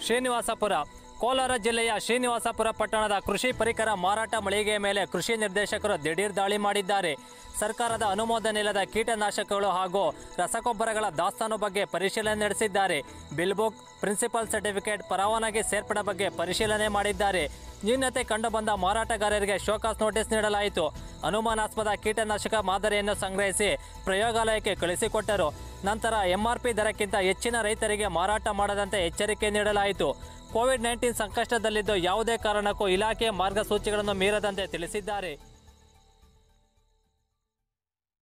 ಶ್ರೀನಿವಾಸಪುರ ಕೋಲಾರ ಜಿಲ್ಲೆಯ ಶ್ರೀನಿವಾಸಪುರ ಪಟ್ಟಣದ ಕೃಷಿ ಪರಿಕರ ಮಾರಾಟ ಮಳಿಗೆಯ ಮೇಲೆ ಕೃಷಿ ನಿರ್ದೇಶಕರು ದಿಢೀರ್ ದಾಳಿ ಮಾಡಿದ್ದಾರೆ ಸರ್ಕಾರದ ಅನುಮೋದನೆ ಇಲ್ಲದ ಕೀಟನಾಶಕಗಳು ಹಾಗೂ ರಸಗೊಬ್ಬರಗಳ ದಾಸ್ತಾನು ಬಗ್ಗೆ ಪರಿಶೀಲನೆ ನಡೆಸಿದ್ದಾರೆ ಬಿಲ್ ಬುಕ್ ಪ್ರಿನ್ಸಿಪಲ್ ಸರ್ಟಿಫಿಕೇಟ್ ಪರವಾನಗಿ ಸೇರ್ಪಡೆ ಬಗ್ಗೆ ಪರಿಶೀಲನೆ ಮಾಡಿದ್ದಾರೆ ನ್ಯೂನತೆ ಕಂಡುಬಂದ ಮಾರಾಟಗಾರರಿಗೆ ಶೋಕಾಸ್ ನೋಟಿಸ್ ನೀಡಲಾಯಿತು ಅನುಮಾನಾಸ್ಪದ ಕೀಟನಾಶಕ ಮಾದರಿಯನ್ನು ಸಂಗ್ರಹಿಸಿ ಪ್ರಯೋಗಾಲಯಕ್ಕೆ ಕಳಿಸಿಕೊಟ್ಟರು ನಂತರ ಎಂಆರ್ಪಿ ದರಕ್ಕಿಂತ ಹೆಚ್ಚಿನ ರೈತರಿಗೆ ಮಾರಾಟ ಮಾಡದಂತೆ ಎಚ್ಚರಿಕೆ ನೀಡಲಾಯಿತು ಕೋವಿಡ್ ನೈನ್ಟೀನ್ ಸಂಕಷ್ಟದಲ್ಲಿದ್ದು ಯಾವುದೇ ಕಾರಣಕ್ಕೂ ಇಲಾಖೆಯ ಮಾರ್ಗಸೂಚಿಗಳನ್ನು ಮೀರದಂತೆ ತಿಳಿಸಿದ್ದಾರೆ